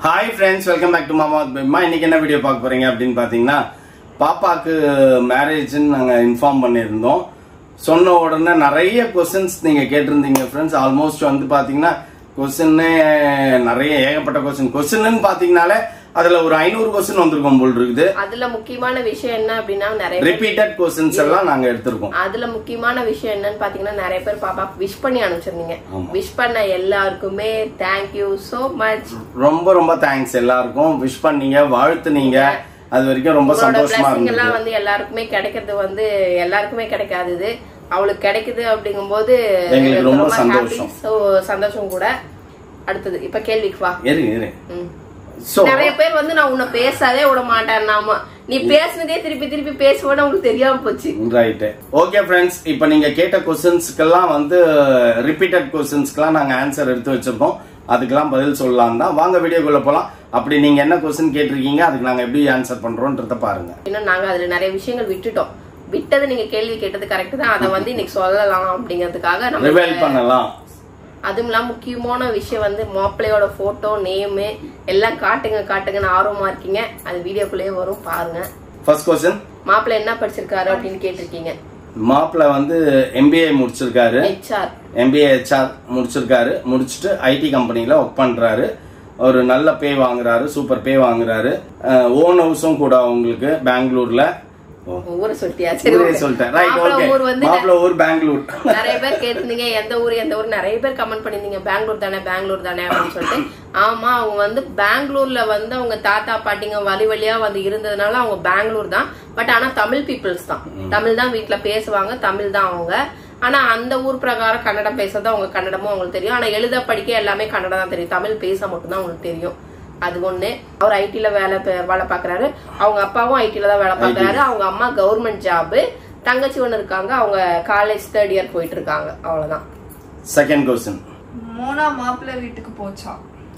Hi friends welcome back to மாமா பெம்மா இன்னைக்கு என்ன வீடியோ பார்க்க போறீங்க அப்படின்னு பாத்தீங்கன்னா பாப்பாக்கு மேரேஜ்னு நாங்க இன்ஃபார்ம் பண்ணியிருந்தோம் சொன்ன உடனே நிறைய கொஸ்டின்ஸ் நீங்க கேட்டிருந்தீங்க ஃப்ரெண்ட்ஸ் ஆல்மோஸ்ட் வந்து பாத்தீங்கன்னா கொஸ்டின்னே நிறைய ஏகப்பட்ட கொஸ்டின் கொஸ்டின்னு பாத்தீங்கன்னாலே அதுல ஒரு ஐநூறு கொஸ்டின் வந்திருக்கும் போல் இருக்குது அதுல முக்கியமான விஷயம் என்ன அப்படின்னா நிறைய பேர் ரிப்பீட்டட் கொஸ்டின்ஸ் எல்லாம் நாங்க எடுத்திருக்கோம் அதுல முக்கியமான விஷயம் என்னன்னு பாத்தீங்கன்னா நிறைய பேர் பாப்பா விஷ் பண்ணி அனுப்பிச்சிருந்தீங்க ஆமா. விஷ் பண்ண எல்லாருக்குமே தேங்க்யூ so மச் ரொம்ப ரொம்ப தேங்க்ஸ் எல்லாருக்கும் விஷ் பண்ணீங்க வாழ்த்துனீங்க அது வரைக்கும் ரொம்ப உங்களோட சந்தோஷமா blessing இருந்தது எல்லாம் வந்து எல்லாருக்குமே கிடைக்கிறது வந்து எல்லாருக்குமே கிடைக்காதது அவளுக்கு கிடைக்குது அப்படிங்கும்போது எங்களுக்கு ரொம்ப happy. சந்தோஷம். So, சந்தோஷம் கூட அடுத்தது இப்ப கேள்விக்கு வா இரு இரு ம். சோ நிறைய பேர் வந்து நான் உன்னை பேசாதே விட மாட்டேன் நாம நீ பேசுனதே திருப்பி திருப்பி பேசுவோன்னு உங்களுக்கு தெரியாம போச்சு ரைட் ஓகே ஃப்ரெண்ட்ஸ் இப்போ நீங்க கேட்ட கொஸ்டின்ஸ்க்கெல்லாம் வந்து ரிப்பீட்டட் கொஸ்டின்ஸ்க்கெல்லாம் நாங்க ஆன்சர் எடுத்து வச்சிருக்கோம் அதுக்கெல்லாம் பதில் சொல்லலாம் தான் வாங்க வீடியோக்குள்ள போலாம் அப்படி நீங்க என்ன கொஸ்டின் கேட்டிருக்கீங்க அதுக்கு நாங்க எப்படி ஆன்சர் பண்றோம்ன்றத பாருங்க இன்னும் நாங்க அதுல நிறைய விஷயங்கள் விட்டுட்டோம் விட்டது நீங்க கேள்வி கேட்டது கரெக்ட் தான் அதை வந்து இன்னைக்கு சொல்லலாம் அப்படிங்கிறதுக்காக நம்ம ரிவைல் பண்ணலாம் அதுவும் இல்லாம முக்கியமான விஷயம் வந்து மாப்பிள்ளையோட போட்டோ நேமு எல்லாம் காட்டுங்க காட்டுங்கன்னு ஆர்வமா இருக்கீங்க அது வீடியோக்குள்ளேயே வரும் பாருங்க ஃபர்ஸ்ட் கொஸ்டின் மாப்பிள்ளை என்ன படிச்சிருக்காரு அப்படின்னு கேட்டிருக்கீங்க மாப்பிள்ள வந்து எம்பிஏ முடிச்சிருக்காரு ஹெச்ஆர் எம்பிஏ ஹெச்ஆர் முடிச்சிருக்காரு முடிச்சுட்டு ஐடி கம்பெனில ஒர்க் பண்றாரு ஒரு நல்ல பே வாங்குறாரு சூப்பர் பே வாங்குறாரு ஓன் ஹவுஸும் கூட உங்களுக்கு பெங்களூர்ல ஓ, ஊரை சொல்லிட்டியா சரி ஊரே okay. சொல்லிட்டேன் ரைட் மாப்பிள்ளை ஓகே ஊர் வந்து மாப்பிள்ள ஊர் பெங்களூர் நிறைய பேர் கேட்டிருந்தீங்க எந்த ஊர் எந்த ஊர் நிறைய பேர் கமெண்ட் பண்ணிருந்தீங்க பெங்களூர் தானே பெங்களூர் தானே அப்படின்னு சொல்லிட்டு ஆமா அவங்க வந்து பெங்களூர்ல வந்து அவங்க தாத்தா பாட்டிங்க வழி வழியா வந்து இருந்ததுனால அவங்க பெங்களூர் தான் பட் ஆனா தமிழ் பீப்புள்ஸ் தான் தமிழ் தான் வீட்ல பேசுவாங்க தமிழ் தான் அவங்க ஆனா அந்த ஊர் பிரகாரம் கன்னடம் பேசுறது அவங்க கன்னடமும் அவங்களுக்கு தெரியும் ஆனா எழுத படிக்க எல்லாமே கன்னடம் தான் தெரியும் தமிழ் பேச மட்டும்தான் அவங்களுக்கு தெரியும் அது ஒண்ணு அவர் ஐடில வேலை பே- வேலை பாக்குறாரு அவங்க அப்பாவும் ஐடில தான் வேலை பாக்குறாரு அவங்க அம்மா கவர்மெண்ட் ஜாப் தங்கச்சி ஒண்ணு இருக்காங்க அவங்க காலேஜ் தேர்ட் இயர் போயிட்டு இருக்காங்க அவ்வளவுதான் செகண்ட் கொஸ்டின் மோனா மாப்பிள்ளை வீட்டுக்கு போச்சா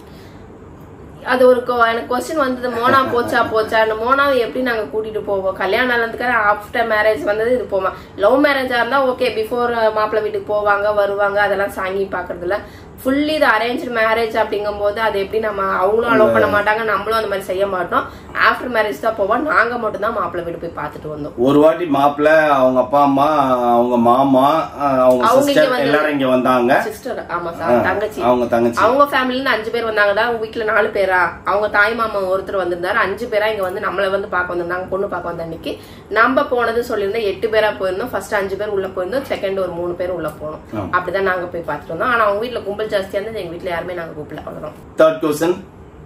அது ஒரு கொ- எனக்கு கொஸ்டின் வந்தது மோனா போச்சா போச்சா அந்த மோனாவை எப்படி நாங்க கூட்டிட்டு போவோம் கல்யாணம் ஆனதுக்கு ஆஃப்டர் மேரேஜ் வந்தது இது போமா லவ் மேரேஜா இருந்தா ஓகே பிஃபோர் மாப்பிள்ளை வீட்டுக்கு போவாங்க வருவாங்க அதெல்லாம் சாங்கி பாக்குறது இல்ல ஃபுல்லி இது அரேஞ்ச் மேரேஜ் அப்படிங்கும்போது அது எப்படி நம்ம அவங்களும் அலோவ் பண்ண மாட்டாங்க நம்மளும் அந்த மாதிரி செய்ய மாட்டோம் ஆஃப்டர் மேரேஜ் தான் போவோம் நாங்க மட்டும் தான் மாப்பிள்ளை வீடு போய் பார்த்துட்டு வந்தோம் ஒரு வாட்டி மாப்பிள்ள அவங்க அப்பா அம்மா அவங்க மாமா அஹ், அவங்க அவங்க இங்க சிஸ்டர் வந்து- எல்லாரும் இங்க வந்தாங்க சிஸ்டர் ஆமா சார் தங்கச்சி அவங்க தங்கச்சி அவங்க ஃபேமிலில இருந்து அஞ்சு பேர் வந்தாங்க தான் வீட்டுல நாலு பேரா அவங்க தாய் மாமா ஒருத்தர் வந்திருந்தாரு அஞ்சு பேரா இங்க வந்து நம்மள வந்து பார்க்க வந்திருந்தாங்க பொண்ணு பார்க்க வந்த அன்னைக்கு நம்ம போனது சொல்லியிருந்தோம் எட்டு பேரா போயிருந்தோம் ஃபர்ஸ்ட் அஞ்சு பேர் உள்ள போயிருந்தோம் செகண்ட் ஒரு மூணு பேர் உள்ள போனோம் ஆ. அப்படிதான் நாங்க போய் பார்த்துட்டு வந்தோம் ஆனா அவங்க வீட்டுல கும்பல் ஜாஸ்தியா இருந்தது எங்க வீட்டுல யாருமே நாங்க கூப்பிடல அவ்வளவுதான் தேர்ட் கொஸ்டின்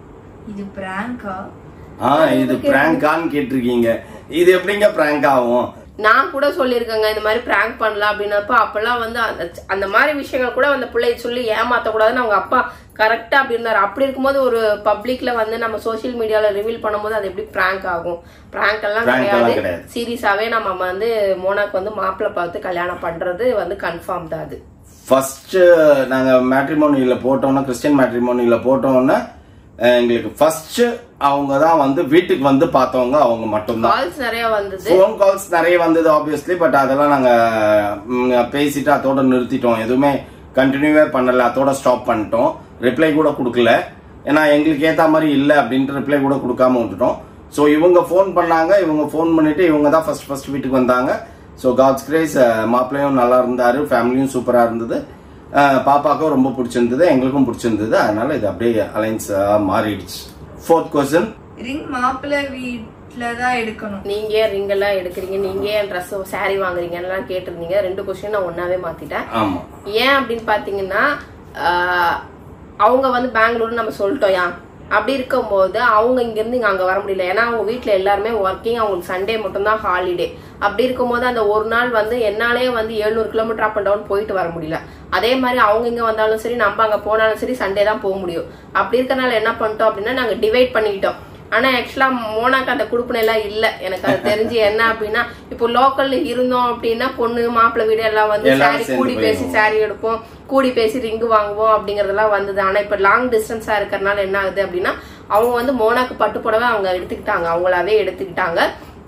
இது பிராங்கா ஆ இது பிராங்கான்னு கேட்டிருக்கீங்க இது எப்படிங்க பிராங்க் ஆகும் நான் கூட சொல்லியிருக்கேங்க இந்த மாதிரி பிராங்க் பண்ணலாம் அப்படின்னப்ப அப்பெல்லாம் வந்து அந்த- அந்த மாதிரி விஷயங்கள் கூட அந்த பிள்ளைய சொல்லி ஏமாத்த கூடாதுன்னு அவங்க அப்பா கரெக்டா அப்படி இருந்தாரு அப்படி இருக்கும்போது ஒரு பப்ளிக்ல வந்து நம்ம சோஷியல் மீடியால ரிவீல் பண்ணும்போது அது எப்படி பிராங்க் ஆகும் பிராங்க் எல்லாம் Prank எல்லாம் கிடையாது கிடையாது. சீரியஸாவே நம்ம வந்து மோனாக்கு வந்து மாப்பிள்ளை பார்த்து கல்யாணம் பண்றது வந்து கன்ஃபார்ம் தான் அது ஃபர்ஸ்ட் நாங்க மேட்ரிமோனியில போட்டோம்னா கிறிஸ்டியன் மேட்ரிமோனியில போட்டோம்னா அஹ், எங்களுக்கு ஃபர்ஸ்ட் அவங்க தான் வந்து வீட்டுக்கு வந்து பார்த்தவங்க அவங்க மட்டும்தான் கால்ஸ் நிறைய வந்தது ஃபோன் கால்ஸ் நிறைய வந்தது ஆப்வியஸ்லி பட் அதெல்லாம் நாங்க ம், பேசிட்டு அதோட நிறுத்திட்டோம் எதுவுமே கண்டினியூவே பண்ணல அதோட ஸ்டாப் பண்ணிட்டோம் ரிப்ளை கூட கொடுக்கல ஏன்னா எங்களுக்கு ஏத்த மாதிரி இல்லை அப்படின்ட்டு ரிப்ளை கூட கொடுக்காம விட்டுட்டோம் ஸோ இவங்க ஃபோன் பண்ணாங்க இவங்க ஃபோன் பண்ணிட்டு இவங்க தான் ஃபர்ஸ்ட் ஃபர்ஸ்ட் வீட்டுக்கு வந்தாங்க ஸோ காட்ஸ் கிரேஸ் மாப்பிள்ளையும் நல்லா இருந்தாரு ஃபேமிலியும் சூப்பரா இருந்தது அஹ், பாப்பாக்கும் ரொம்ப பிடிச்சிருந்தது எங்களுக்கும் பிடிச்சிருந்தது அதனால இது அப்படியே அலைன்ஸ் மாறிடுச்சு ஃபோர்த் கொஸ்டின் ரிங் மாப்பிள்ளை வீட்ல தான் எடுக்கணும் நீங்க ஏன் ரிங் எல்லாம் எடுக்கிறீங்க நீங்க ஏன் ட்ரெஸ் saree வாங்குறீங்க எல்லாம் கேட்டிருந்தீங்க ரெண்டு கொஸ்டின் நான் ஒன்னாவே மாத்திட்டேன் ஆமா ஏன் அப்படின்னு பாத்தீங்கன்னா ஆஹ், அவங்க வந்து பெங்களூர் நம்ம சொல்லிட்டோம்யா அப்படி இருக்கும்போது அவங்க இங்க இருந்து இங்க அங்க வர முடியல ஏன்னா அவங்க வீட்ல எல்லாருமே ஒர்க்கிங் அவங்களுக்கு சண்டே மட்டும்தான் ஹாலிடே அப்படி இருக்கும்போது அந்த ஒரு நாள் வந்து என்னாலே வந்து 700 கிலோமீட்டர் அப் அண்ட் டவுன் போயிட்டு வர முடியல அதே மாதிரி அவங்க இங்க வந்தாலும் சரி நம்ம அங்க போனாலும் சரி சண்டே தான் போக முடியும் அப்படி இருக்கனால என்ன பண்ணிட்டோம் அப்படின்னா நாங்க டிவைட் பண்ணிக்கிட்டோம் ஆனா ஆக்சுவலா மோனாக்கு அந்த குடுப்பினை எல்லாம் இல்ல எனக்கு அது தெரிஞ்சு என்ன அப்படின்னா இப்போ லோக்கல்ல இருந்தோம் அப்படின்னா பொண்ணு மாப்பிள்ளை வீடு எல்லாம் வந்து எல்லாரும் சாரி சேர்ந்து கூடி பேசி சாரி எடுப்போம் கூடி பேசி ரிங்கு வாங்குவோம் அப்படிங்கறதெல்லாம் வந்தது ஆனா இப்ப லாங் டிஸ்டன்ஸா இருக்கறனால என்ன ஆகுது அப்படின்னா அவங்க வந்து மோனாக்கு பட்டு புடவை அவங்க எடுத்துக்கிட்டாங்க அவங்களாவே எடுத்துக்கிட்டாங்க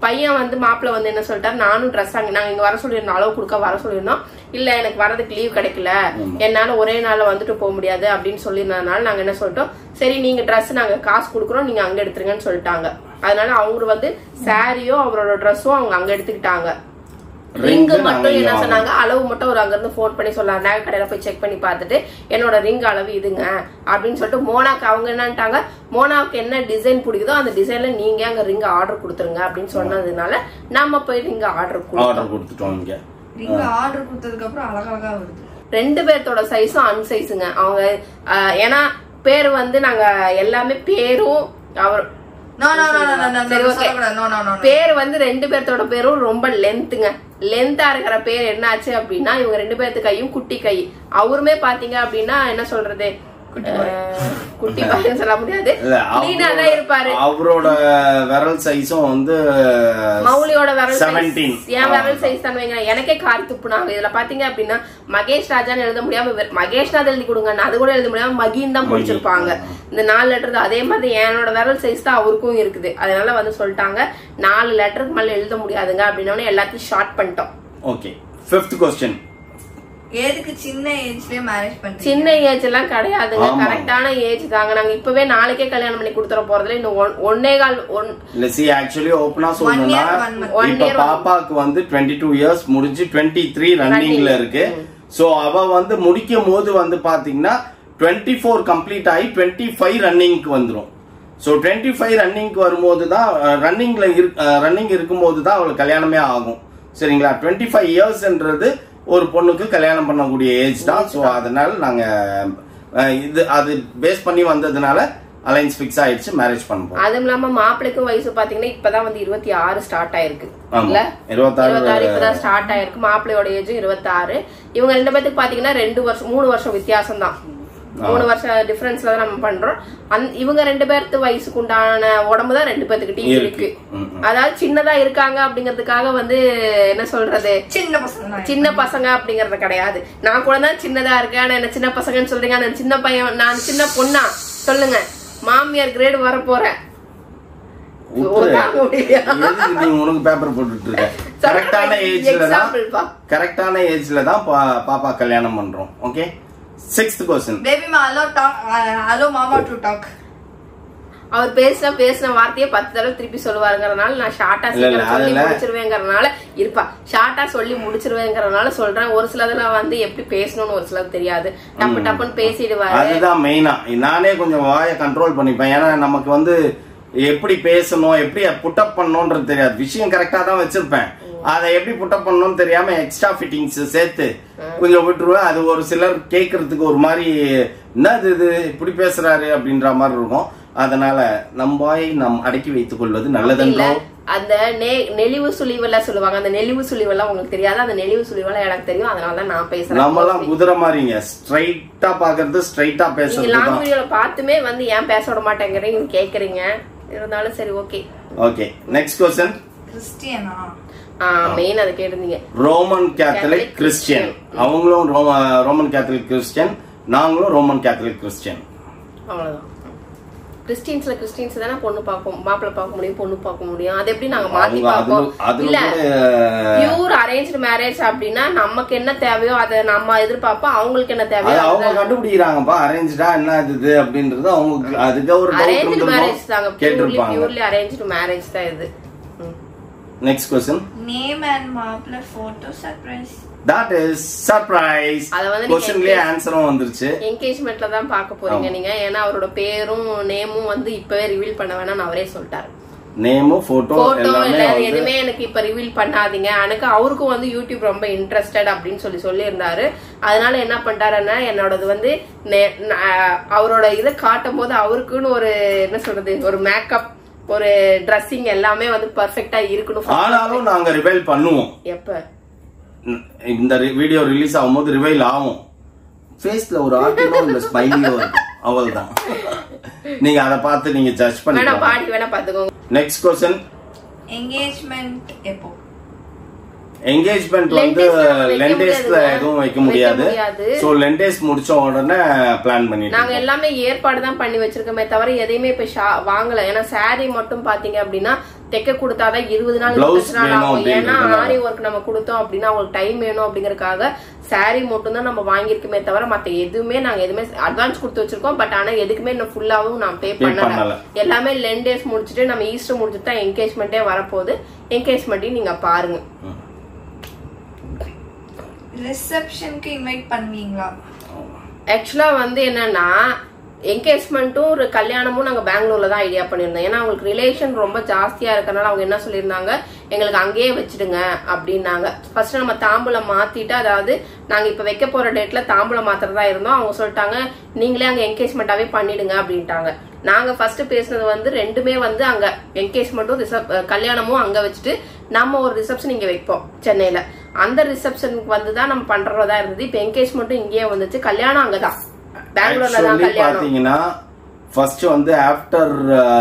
பையன் வந்து மாப்பிள்ளை வந்து என்ன சொல்லிட்டாரு நானும் ட்ரெஸ் அங்க நாங்க இங்க வர சொல்லியிருந்தோம் அளவு கொடுக்க வர சொல்லியிருந்தோம் இல்ல எனக்கு வரதுக்கு லீவ் கிடைக்கல என்னால ஒரே நாள்ல வந்துட்டு போக முடியாது அப்படின்னு சொல்லியிருந்ததுனால நாங்க என்ன சொல்லிட்டோம் சரி நீங்க ட்ரெஸ் நாங்க காசு கொடுக்குறோம் நீங்க அங்க எடுத்துருங்கன்னு சொல்லிட்டாங்க அதனால அவங்க வந்து சாரியோ அவரோட ட்ரெஸ்ஸும் அவங்க அங்க எடுத்துக்கிட்டாங்க ரிங் Ring மட்டும் நாங்க என்ன இங்க சொன்னாங்க அளவு மட்டும் ஒரு அங்க இருந்து போன் பண்ணி சொன்னாங்க நகை கடையில போய் செக் பண்ணி பார்த்துட்டு என்னோட ரிங் அளவு இதுங்க அப்படின்னு சொல்லிட்டு மோனாக்கு அவங்க என்னன்ட்டாங்க மோனாவுக்கு என்ன டிசைன் பிடிக்குதோ அந்த டிசைன்ல நீங்க அங்க ரிங் ஆர்டர் கொடுத்துருங்க அப்படின்னு சொன்னதுனால நம்ம போய் ரிங் ஆர்டர் கொடுத்தோம் ஆர்டர் கொடுத்துட்டோம் இங்க ரிங் ஆர்டர் கொடுத்ததுக்கு அப்புறம் அழகழகா வருது ரெண்டு பேர்த்தோட சைஸும் அன்சைஸுங்க அவங்க அஹ், ஏன்னா பேர் வந்து நாங்க எல்லாமே பேரும் அவர் no no no no no சரி, நோ okay. சொல்லக்கூடாது நோ நோ நோ பேர் வந்து ரெண்டு பேர்த்தோட பேரும் ரொம்ப லென்த்துங்க லென்த்தா இருக்கிற பேர் என்னாச்சு அப்படின்னா இவங்க ரெண்டு பேர்த்து கையும் குட்டி கை அவருமே பாத்தீங்க அப்படின்னா என்ன சொல்றது அஹ், குட்டி பாய்னு சொல்ல முடியாது இல்ல கிளீனா தான் இருப்பாரு அவரோட விரல் சைஸும் வந்து மௌலியோட விரல் செவன்டீன் size, என் விரல் சைஸ் தான் வைங்க எனக்கே காரி துப்புனாங்க இதுல பாத்தீங்க அப்படின்னா மகேஷ் ராஜான்னு எழுத முடியாம வெ- மகேஷ் நாத் எழுதி கொடுங்க அது கூட எழுத முடியாம மகின் தான் முடிச்சிருப்பாங்க இந்த நாலு லெட்டர் தான் அதே மாதிரி என்னோட விரல் சைஸ் தான் அவருக்கும் இருக்குது அதனால வந்து சொல்லிட்டாங்க நாலு லெட்டருக்கு மேல எழுத முடியாதுங்க அப்படின்னோடனே எல்லாத்தையும் ஷார்ட் பண்ணிட்டோம் ஓகே ஃபிஃப்த் கொஸ்டின் எதுக்கு சின்ன ஏஜ்லயே மேரேஜ் பண்றீங்க சின்ன ஏஜ் எல்லாம் கிடையாதுங்க ஆமா. கரெக்டான ஏஜ் தாங்க நாங்க இப்பவே நாளைக்கே கல்யாணம் பண்ணி கொடுத்துற போறதுல இன்னும் ஒன்- ஒன்னே கால் ஒன் இல்ல சி ஆக்சுவலி ஓப்பனா சொல்லணும்னா year, one month. One இப்ப year, one- பாப்பாக்கு வந்து டுவெண்ட்டி டூ இயர்ஸ் முடிஞ்சு டுவெண்ட்டி த்ரீ ரன்னிங்ல இருக்கு சோ அவ வந்து முடிக்கும் போது வந்து பாத்தீங்கன்னா டுவெண்ட்டி ஃபோர் கம்ப்ளீட் ஆகி டுவெண்ட்டி ஃபைவ் ரன்னிங்க்கு வந்துரும் ஸோ டுவெண்ட்டி ஃபைவ் ரன்னிங்க்கு வரும்போது தான் ரன்னிங்ல ரன்னிங் இருக்கும்போது தான் அவளுக்கு கல்யாணமே ஆகும் சரிங்களா டுவெண்ட்டி ஃபைவ் இயர்ஸ்ன்றது ஒரு பொண்ணுக்கு கல்யாணம் பண்ணக்கூடிய ஏஜ் தான் ஸோ அதனால நாங்க அஹ், இது அது பேஸ் பண்ணி வந்ததுனால அலைன்ஸ் ஃபிக்ஸ் ஆயிடுச்சு மேரேஜ் பண்ணுவோம் அதுவும் இல்லாம மாப்பிளைக்கும் வயசு பாத்தீங்கன்னா இப்பதான் வந்து இருபத்தி ஆறு ஸ்டார்ட் ஆயிருக்கு ஆமா. இல்ல இருபத்தாறு இருபத்தாறு இப்பதான் ஸ்டார்ட் ஆயிருக்கு மாப்பிள்ளையோட ஏஜ் இருபத்தாறு இவங்க ரெண்டு பேத்துக்கு பாத்தீங்கன்னா ரெண்டு வருஷம் மூணு வருஷம் வித்தியாசம் தான் மூணு வருஷம் டிஃபரன்ஸ்ல தான் நம்ம பண்றோம் அந் இவங்க ரெண்டு பேர்த்து வயசுக்கு உண்டான உடம்பு தான் ரெண்டு பேத்துக்கிட்டையும் இருக்கு. இருக்கு ம், ம். அதாவது சின்னதா இருக்காங்க அப்படிங்கறதுக்காக வந்து என்ன சொல்றது சின்ன பசங்க தான். சின்ன பசங்க அப்படிங்கறது கிடையாது நான் கூட தான் சின்னதா இருக்கேன் ஆனா என்ன சின்ன பசங்கன்னு சொல்றீங்க நான் சின்ன பையன் நான் சின்ன பொண்ணா சொல்லுங்க மாமியார் கிரேடு வர போறேன் உப்பு. தாங்க முடியல. எதுக்கு நீ உனக்கு பேப்பர் போட்டுட்டு இருக்க Sorry, கரெக்டான ஏஜ்ல தான் example பா. கரெக்டான ஏஜ்ல தான் பா- பாப்பா கல்யாணம் பண்றோம் ஓகே சிக்ஸ்த் கொஸ்டின் பேபி மா அலோ டாக் அலோ மாமா டு டாக் அவர் பேசின பேசின வார்த்தையை பத்து தடவை திருப்பி சொல்லுவாருங்கறனால நான் ஷார்ட்டா இல்ல, இல்ல, சீக்கிரம் சொல்லி அதுல- முடிச்சிருவேங்கறனால இருப்பா ஷார்ட்டா சொல்லி முடிச்சிருவேங்கறனால சொல்றேன் ஒரு சிலதுல வந்து எப்படி பேசணும்னு ஒரு சிலது தெரியாது டப்பு டப்புன்னு பேசிடுவாரு அதுதான் மெயினா நானே கொஞ்சம் வாயை கண்ட்ரோல் பண்ணிப்பேன் ஏன்னா நமக்கு வந்து எப்படி பேசணும் எப்படி புட்டப் பண்ணணும்ன்றது தெரியாது விஷயம் கரெக்டா தான் வச்சிருப்பேன் அதை எப்படி புட்டப் பண்ணணும்னு தெரியாம எக்ஸ்ட்ரா ஃபிட்டிங்ஸ் சேர்த்து கொஞ்சம் விட்டுருவேன் அது ஒரு சிலர் கேட்கறதுக்கு ஒரு மாதிரி என்னது இது இப்படி பேசுறாரு அப்படின்ற மாதிரி இருக்கும் அதனால நம் வாயை நாம் அடக்கி வைத்துக் கொள்வது இல்ல நல்லதென்றோ அந்த நெ- நெளிவு சுழிவெல்லாம் சொல்லுவாங்க அந்த நெளிவு சுழிவெல்லாம் உங்களுக்கு தெரியாது அந்த நெளிவு சுழிவெல்லாம் எனக்கு தெரியும் அதனால தான் நான் பேசுறேன் நம்ம எல்லாம் குதிரை மாதிரிங்க ஸ்ட்ரைட்டா பாக்குறது ஸ்ட்ரைட்டா நீங்க பேசுறது லாங் தான் வீடியோல பார்த்துமே வந்து ஏன் பேச விட மாட்டேங்கிறீங்க கேக்குறீங்க இருந்தாலும் சரி ஓகே ஓகே நெக்ஸ்ட் கொஸ்டின் கிறிஸ்டியனா மெயின் அதை கேட்டிருந்தீங்க ரோமன் கேத்தலிக் Catholic கிறிஸ்டியன் அவங்களும் ரோம- ரோமன் கேத்தலிக் கிறிஸ்டியன் நாங்களும் ரோமன் கேத்தலிக் கிறிஸ்டியன் அவ்வளவுதான் கிறிஸ்டின்ஸ்ல கிறிஸ்டின்ஸ் தானே பொண்ணு பார்க்கும் மாப்பிள்ளை பார்க்க முடியும் பொண்ணு பார்க்க முடியும் அது எப்படி நாங்க மாத்தி அவங்க பார்ப்போம் அதுல அதுல இல்ல கூட பியூர் அரேஞ்ச் மேரேஜ் அப்படின்னா நமக்கு என்ன தேவையோ அதை நம்ம எதிர்பார்ப்போம் அவங்களுக்கு என்ன அது தேவையோ அவங்க கண்டுபிடிக்கிறாங்கப்பா அரேஞ்சா என்ன இது அப்படின்றது அவங்க அதுக்கு ஒரு அரேஞ்ச் மேரேஜ் தாங்க டவுட் பியூர்லி கேட்டிருப்பாங்க பியூர்லி அரேஞ்ச் மேரேஜ் தான் இது ம். நெக்ஸ்ட் கொஸ்டின் நேம் அண்ட் மாப்பிள்ள photo surprise that is surprise அத வந்து நீங்க கொஸ்டின்லயே ஆன்சரும் வந்துருச்சு என்கேஜ்மெண்ட்ல தான் பார்க்க போறீங்க நீங்க ஏன்னா அவரோட பேரும் நேமும் வந்து இப்பவே ரிவீல் பண்ண வேணாம்னு அவரே சொல்லிட்டாரு நேமும் போட்டோ போட்டோ எல்லாமே இல்ல வந்து எதுவுமே எனக்கு இப்ப ரிவீல் பண்ணாதீங்க எனக்கு அவருக்கும் வந்து யூடியூப் ரொம்ப இன்ட்ரெஸ்டட் அப்படின்னு சொல்லி சொல்லியிருந்தாரு அதனால என்ன பண்ணிட்டாருன்னா என்னோடது வந்து நெ- ந- அஹ் அவரோட இதை காட்டும் போது அவருக்குன்னு ஒரு என்ன சொல்றது ஒரு மேக்கப் ஒரு ட்ரெஸ்ஸிங் எல்லாமே வந்து பர்ஃபெக்டா இருக்கணும் ஆனாலும் நாங்க ரிவைல் பண்ணுவோம் எப்ப இந்த வீடியோ ரிலீஸ் ஆகும்போது ரிவைல் ஆகும் ஃபேஸ்ல ஒரு ஆர்டினோ இல்ல ஸ்மைலியோ இருக்கும் அவ்வளவுதான் நீங்க அதை பார்த்து நீங்க ஜட்ஜ் வேணா பண்ணிக்கலாம் பாடி வேணா பாத்துக்கோங்க நெக்ஸ்ட் கொஸ்டின் என்கேஜ்மெண்ட் எப்போ என்கேஜ்மெண்ட் வந்து Lenders வைக்க லெண்டேஸ்ல முடியாதுங்க. எதுவும் வைக்க வைக்க முடியாது முடியாது. சோ லெண்டேஸ் முடிச்ச உடனே பிளான் பண்ணிட்டு நாங்க எல்லாமே ஏற்பாடு தான் பண்ணி வச்சிருக்கோமே தவிர எதையுமே இப்ப ஷா- வாங்கல ஏன்னா saree மட்டும் பாத்தீங்க அப்படின்னா தைக்க கொடுத்தாதான் இருபது நாள் Blouse இருபத்தஞ்சு நாள் வேணும் ஆகும் ஏன்னா அப்படின்றதுனால. ஆரி ஒர்க் நம்ம கொடுத்தோம் அப்படின்னா அவங்களுக்கு டைம் வேணும் அப்படிங்கறதுக்காக saree மட்டும் தான் நம்ம வாங்கியிருக்கோமே தவிர மத்த எதுவுமே நாங்க எதுவுமே அட்வான்ஸ் கொடுத்து வச்சிருக்கோம் பட் ஆனா எதுக்குமே இன்னும் ஃபுல்லாவும் நான் பே Pay பண்ணல பண்ணல. எல்லாமே லென் டேஸ் முடிச்சுட்டு நம்ம ஈஸ்டர் முடிச்சுட்டு தான் என்கேஜ்மெண்ட்டே வரப்போகுது என்கேஜ்மெண்ட்டையும் நீங்க பாருங்க ரிசப்ஷனுக்கு இன்வைட் பண்ணுவீங்களா ஆக்சுவலா வந்து என்னன்னா என்கேஜ்மெண்ட்டும் ஒரு கல்யாணமும் நாங்க பெங்களூர்ல தான் ஐடியா பண்ணியிருந்தோம் ஏன்னா அவங்களுக்கு ரிலேஷன் ரொம்ப ஜாஸ்தியா இருக்கறனால அவங்க என்ன சொல்லியிருந்தாங்க எங்களுக்கு அங்கேயே வச்சிடுங்க அப்படின்னாங்க ஃபர்ஸ்ட் நம்ம தாம்பூலம் மாத்திட்டு அதாவது நாங்க இப்ப வைக்க போற டேட்ல தாம்பூலம் மாத்திரதா இருந்தோம் அவங்க சொல்லிட்டாங்க நீங்களே அங்க என்கேஜ்மெண்டாவே பண்ணிடுங்க அப்படின்ட்டாங்க நாங்க ஃபர்ஸ்ட் பேசுனது வந்து ரெண்டுமே வந்து அங்க என்கேஜ்மெண்ட்டும் ரிசப் கல்யாணமும் அங்க வச்சுட்டு நம்ம ஒரு ரிசப்ஷன் இங்க வைப்போம் சென்னையில அந்த ரிசப்ஷனுக்கு வந்து தான் நம்ம பண்றதா இருந்தது இப்ப என்கேஜ்மெண்ட்டும் இங்கேயே வந்துச்சு கல்யாணம் அங்கதான் பெங்களூர்ல தான் ஆக்சுவலி கல்யாணம் பாத்தீங்கன்னா ஃபர்ஸ்ட் வந்து ஆஃப்டர்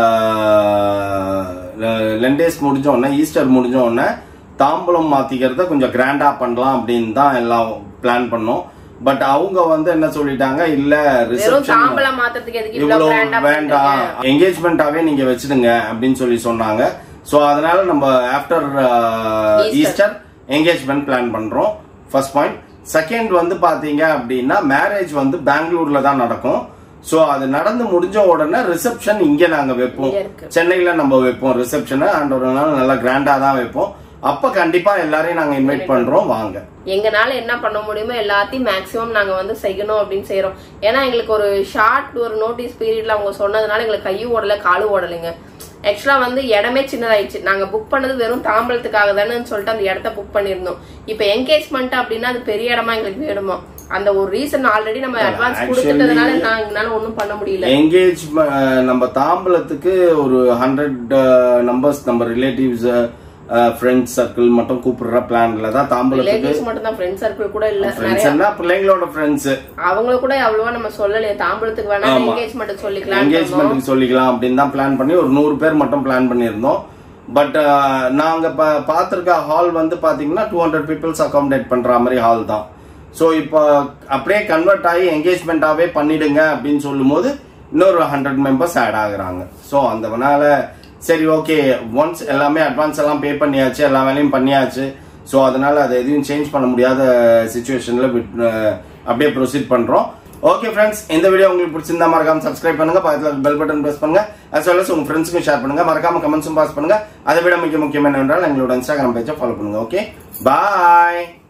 லெண்டேஸ் முடிஞ்ச உடனே ஈஸ்டர் முடிஞ்ச உடனே தாம்பூலம் மாத்திக்கிறத கொஞ்சம் கிராண்டா பண்ணலாம் அப்படின்னு தான் எல்லாம் பிளான் பண்ணோம் பட் அவங்க வந்து என்ன சொல்லிட்டாங்க இல்ல வெறும் ரிசப்ஷன் தாம்பலம் மாத்திரத்துக்கு எதுக்கு இவ்வளவு இவ்வளவு கிராண்டா வேண்டாம் பண்றீங்க? என்கேஜ்மெண்டாவே நீங்க வச்சிடுங்க அப்படின்னு சொல்லி சொன்னாங்க சோ அதனால நம்ம ஆஃப்டர் ஈஸ்டர் என்கேஜ்மெண்ட் பிளான் பண்றோம் ஃபர்ஸ்ட் பாயிண்ட் செகண்ட் வந்து பாத்தீங்க அப்படின்னா மேரேஜ் வந்து பெங்களூர்ல தான் நடக்கும் சோ அது நடந்து முடிஞ்ச உடனே ரிசப்ஷன் இங்க நாங்க வைப்போம் இங்க இருக்கு. சென்னையில நம்ம வைப்போம் ரிசப்ஷனை அண்ட் ஒரு நாள் நல்லா கிராண்டா தான் வைப்போம் அப்ப கண்டிப்பா எல்லாரையும் நாங்க இன்வைட் பண்றோம் வாங்க எங்கனால என்ன பண்ண முடியுமோ எல்லாத்தையும் மேக்ஸிமம் நாங்க வந்து செய்யணும் அப்படின்னு செய்யறோம் ஏன்னா எங்களுக்கு ஒரு ஷார்ட் ஒரு நோட்டீஸ் பீரியட்ல அவங்க சொன்னதுனால எங்களுக்கு கையும் ஓடல காலும் ஓடலைங்க ஆக்சுவலா வந்து இடமே சின்னதாயிடுச்சு நாங்க புக் பண்ணது வெறும் தாம்பலத்துக்காக தானே சொல்லிட்டு அந்த இடத்த புக் பண்ணிருந்தோம் இப்ப என்கேஜ்மெண்ட் அப்படின்னா அது பெரிய இடமா எங்களுக்கு வேணுமா அந்த ஒரு ரீசன் ஆல்ரெடி நம்ம அட்வான்ஸ் Actually- கொடுத்துட்டதுனால நான் எங்களால ஒண்ணும் பண்ண முடியல எங்கேஜ் நம்ம தாம்பலத்துக்கு ஒரு ஹண்ட்ரட் நம்பர்ஸ் நம்ம ரிலேட்டிவ்ஸ் ஃப்ரெண்ட்ஸ் சர்க்கிள் மட்டும் கூப்பிடுற பிளான்ல தான் தாம்பலத்துக்கு ரிலேட்டிவ்ஸ் மட்டும் தான் ஃப்ரெண்ட் சர்க்கிள் கூட இல்ல ஃப்ரெண்ட்ஸ் எல்லாம் பிள்ளைங்களோட ஃப்ரெண்ட்ஸ் அவங்கள கூட அவ்வளவா நம்ம சொல்லலையே தாம்பலத்துக்கு வேணா ஆமா. என்கேஜ்மெண்ட் சொல்லிக்கலாம் என்கேஜ்மெண்ட்டுக்கு சொல்லிக்கலாம் அப்படின்னு தான் பிளான் பண்ணி ஒரு நூறு பேர் மட்டும் பிளான் பண்ணியிருந்தோம் பட் நாங்க பா- பார்த்திருக்க ஹால் வந்து பாத்தீங்கன்னா டூ ஹண்ட்ரட் பீப்புள்ஸ் அகாமடேட் பண்ற மாதிரி ஹால் தான் ஸோ இப்போ அப்படியே கன்வெர்ட் ஆகி என்கேஜ்மெண்ட்டாவே பண்ணிடுங்க அப்படின்னு சொல்லும்போது இன்னொரு ஹண்ட்ரட் மெம்பர்ஸ் ஆட் ஆகுறாங்க ஸோ அந்தனால சரி ஓகே ஒன்ஸ் எல்லாமே அட்வான்ஸ் எல்லாம் பே பண்ணியாச்சு எல்லா வேலையும் பண்ணியாச்சு ஸோ அதனால அதை எதையும் சேஞ்ச் பண்ண முடியாத சுச்சுவேஷன்ல அப்படியே ப்ரொசீட் பண்றோம் ஓகே ஃப்ரெண்ட்ஸ் இந்த வீடியோ உங்களுக்கு பிடிச்சிருந்தா மறக்காம சப்ஸ்கிரைப் பண்ணுங்க பக்கத்துல பெல் பட்டன் பிரஸ் பண்ணுங்க as well as உங்க ஃப்ரெண்ட்ஸ்க்கும் ஷேர் பண்ணுங்க மறக்காம கமெண்ட்ஸும் பாஸ் பண்ணுங்க அதை விட மிக முக்கியம் என்னவென்றால் எங்களோட இன்ஸ்டாகிராம் பேஜை ஃபாலோ பண்ணுங்க ஓகே பாய்